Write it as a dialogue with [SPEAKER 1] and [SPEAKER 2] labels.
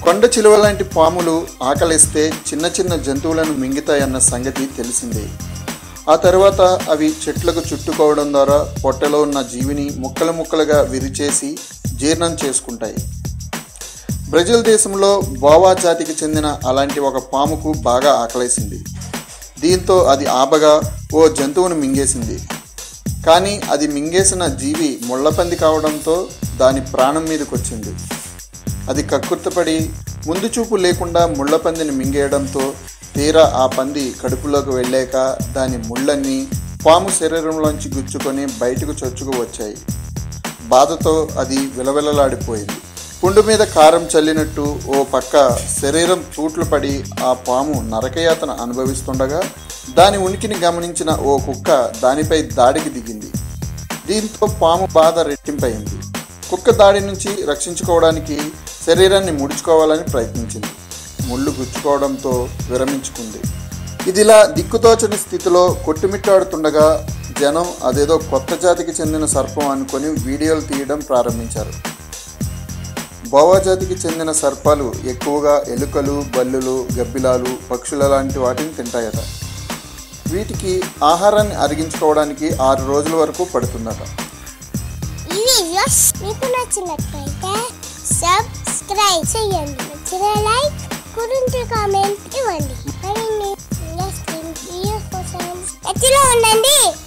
[SPEAKER 1] కొండ చిలువ లాంటి పాములు ఆకలిస్తే చిన్న చిన్న జంతువులను మింగుతాయన్న సంగతి తెలిసిందే ఆ తర్వాత అవి చెట్లకు చుట్టుకోవడం ద్వారా పొట్టలో ఉన్న జీవిని ముక్కలు ముక్కలుగా విరిచేసి జీర్ణం చేసుకుంటాయి బ్రెజిల్ దేశంలో బోవా జాతికి చెందిన అలాంటి ఒక పాముకు బాగా ఆకలేసింది దీంతో అది ఆబగా ఓ జంతువును మింగేసింది కానీ అది మింగేసిన జీవి ముళ్ళపంది కావడంతో దాని ప్రాణం మీదకి వచ్చింది అది కక్కుర్తపడి ముందు చూపు లేకుండా ముళ్ళపందిని మింగేయడంతో తీరా ఆ పంది కడుపులోకి వెళ్ళాక దాని ముళ్ళన్నీ పాము శరీరంలోంచి గుచ్చుకొని బయటకు చొచ్చుకు వచ్చాయి బాధతో అది విలవిలలాడిపోయింది పుండు మీద కారం చల్లినట్టు ఓ పక్క శరీరం తూట్లు పడి ఆ పాము నరకయాతన అనుభవిస్తుండగా దాని ఉనికిని గమనించిన ఓ కుక్క దానిపై దాడికి దిగింది దీంతో పాము బాధ రెట్టింపయింది కుక్క దాడి నుంచి రక్షించుకోవడానికి శరీరాన్ని ముడుచుకోవాలని ప్రయత్నించింది ముళ్ళు గుచ్చుకోవడంతో విరమించుకుంది ఇదిలా దిక్కుతోచని స్థితిలో కొట్టుమిట్టాడుతుండగా జనం అదేదో కొత్త జాతికి చెందిన సర్పం అనుకొని వీడియోలు తీయడం ప్రారంభించారు బోవా జాతికి చెందిన సర్పాలు ఎక్కువగా ఎలుకలు బల్లులు గబ్బిలాలు పక్షుల లాంటి వాటిని తింటాయట వీటికి ఆహారాన్ని అరిగించుకోవడానికి ఆరు రోజుల వరకు పడుతుందట
[SPEAKER 2] ఈ వీడియోస్ మీకు నచ్చినట్లయితే సబ్స్క్రైబ్ చేయండి నచ్చిన లైక్ గురించి కామెంట్ ఇవ్వండి మరిన్ని ఇంట్రెస్టింగ్ వీడియోస్ కోసం ఎత్తులో ఉండండి